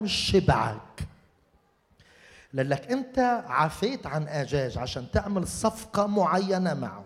شبعك لانك انت عفيت عن اجاج عشان تعمل صفقه معينه معه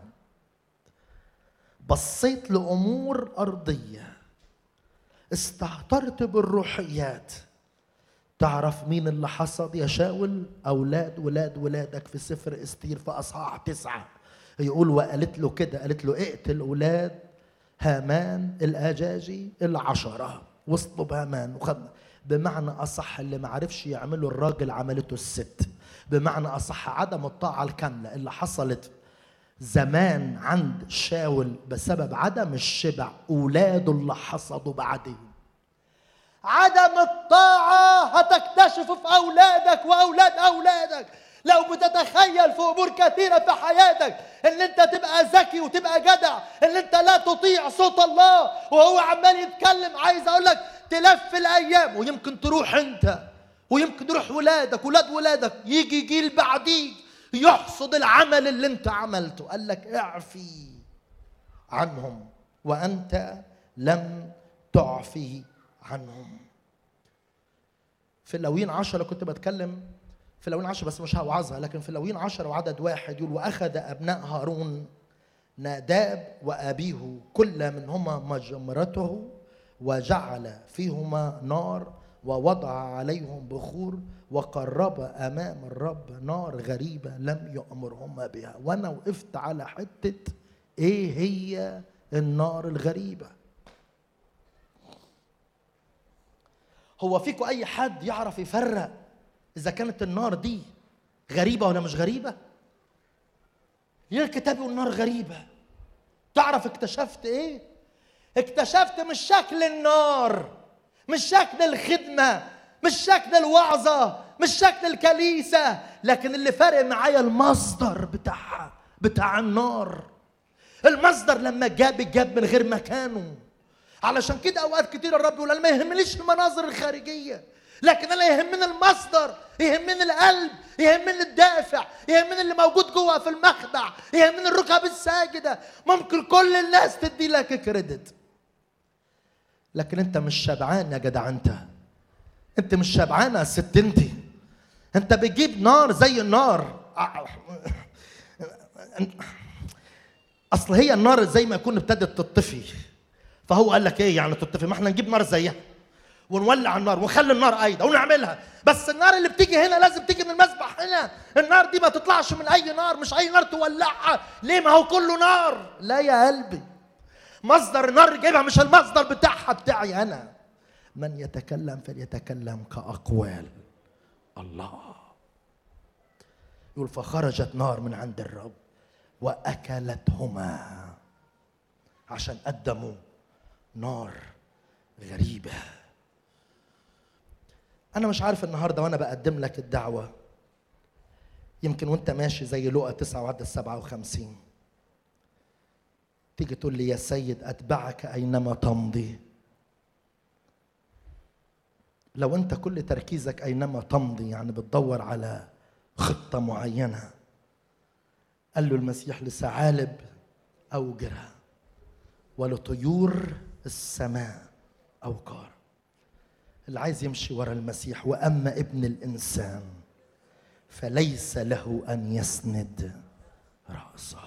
بصيت لامور ارضيه استهترت بالروحيات تعرف مين اللي حصد يا شاول اولاد ولاد ولادك في سفر استير في اصحاح تسعه يقول وقالت له كده قالت له اقتل اولاد هامان الاجاجي العشره وصلوا بهامان وخد بمعنى اصح اللي ما عرفش يعمله الراجل عملته الست بمعنى اصح عدم الطاعه الكامله اللي حصلت زمان عند شاول بسبب عدم الشبع اولاده اللي حصدوا بعدين عدم الطاعه هتكتشف في اولادك واولاد اولادك لو بتتخيل في امور كثيره في حياتك ان انت تبقى ذكي وتبقى جدع ان انت لا تطيع صوت الله وهو عمال يتكلم عايز اقول لك تلف الايام ويمكن تروح انت ويمكن يروح ولادك ولاد ولادك يجي جيل بعديك يحصد العمل اللي انت عملته قال لك اعفي عنهم وانت لم تعفي عنهم في اللوين عشرة كنت بتكلم في اللوين عشرة بس مش هوعظها لكن في اللوين عشرة وعدد واحد يقول وأخذ أبناء هارون ناداب وأبيه كل منهما مجمرته وجعل فيهما نار ووضع عليهم بخور وقرب امام الرب نار غريبه لم يامرهما بها وانا وقفت على حته ايه هي النار الغريبه هو فيكم اي حد يعرف يفرق اذا كانت النار دي غريبه ولا مش غريبه ليه الكتاب يقول النار غريبه تعرف اكتشفت ايه اكتشفت مش شكل النار مش شكل الخدمة مش شكل الوعظة مش شكل الكنيسة لكن اللي فارق معايا المصدر بتاعها بتاع النار المصدر لما جاب جاب من غير مكانه علشان كده اوقات كتير الرب يقول انا ما يهمنيش المناظر الخارجيه لكن انا يهمني المصدر يهمني القلب يهمني الدافع يهمني اللي موجود جوه في المخدع يهمني الركب الساجده ممكن كل الناس تدي لك كريدت لكن انت مش شبعان يا جدع انت انت مش شبعان يا ست انت انت بتجيب نار زي النار اصل هي النار زي ما يكون ابتدت تطفي فهو قال لك ايه يعني تطفي ما احنا نجيب نار زيها ونولع النار ونخلي النار ايضا ونعملها بس النار اللي بتيجي هنا لازم تيجي من المسبح هنا النار دي ما تطلعش من اي نار مش اي نار تولعها ليه ما هو كله نار لا يا قلبي مصدر النار اللي جايبها مش المصدر بتاعها بتاعي انا من يتكلم فليتكلم كاقوال الله يقول فخرجت نار من عند الرب واكلتهما عشان قدموا نار غريبه انا مش عارف النهارده وانا بقدم لك الدعوه يمكن وانت ماشي زي لقى 9 وعدد 57 تيجي تقول لي يا سيد اتبعك اينما تمضي لو انت كل تركيزك اينما تمضي يعني بتدور على خطه معينه قال له المسيح لثعالب اوجرها ولطيور السماء اوقار اللي عايز يمشي ورا المسيح واما ابن الانسان فليس له ان يسند راسه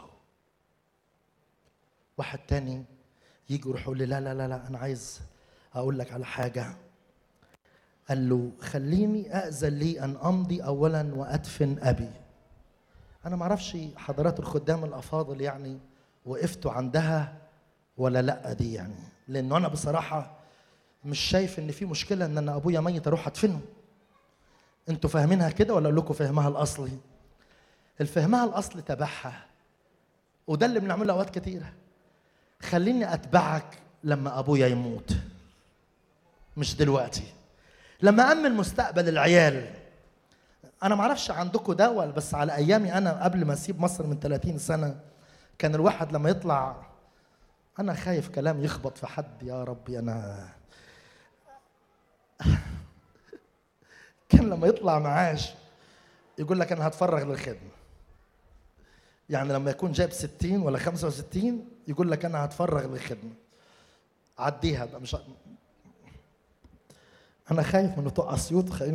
واحد تاني يجي يروح يقول لي لا لا لا لا انا عايز اقول لك على حاجه قال له خليني اذن لي ان امضي اولا وادفن ابي انا ما اعرفش حضرات الخدام الافاضل يعني وقفتوا عندها ولا لا دي يعني لانه انا بصراحه مش شايف ان في مشكله ان انا ابويا ميت اروح ادفنه انتوا فاهمينها كده ولا اقول لكم فهمها الاصلي الفهمها الاصلي تبعها وده اللي بنعمله اوقات كتيره خليني اتبعك لما ابويا يموت مش دلوقتي لما امن مستقبل العيال انا ما اعرفش عندكم ده ولا بس على ايامي انا قبل ما اسيب مصر من 30 سنه كان الواحد لما يطلع انا خايف كلام يخبط في حد يا ربي انا كان لما يطلع معاش يقول لك انا هتفرغ للخدمه يعني لما يكون جايب 60 ولا 65 يقول لك انا هتفرغ للخدمه عديها بقى مش انا خايف من بتوع اسيوط خليني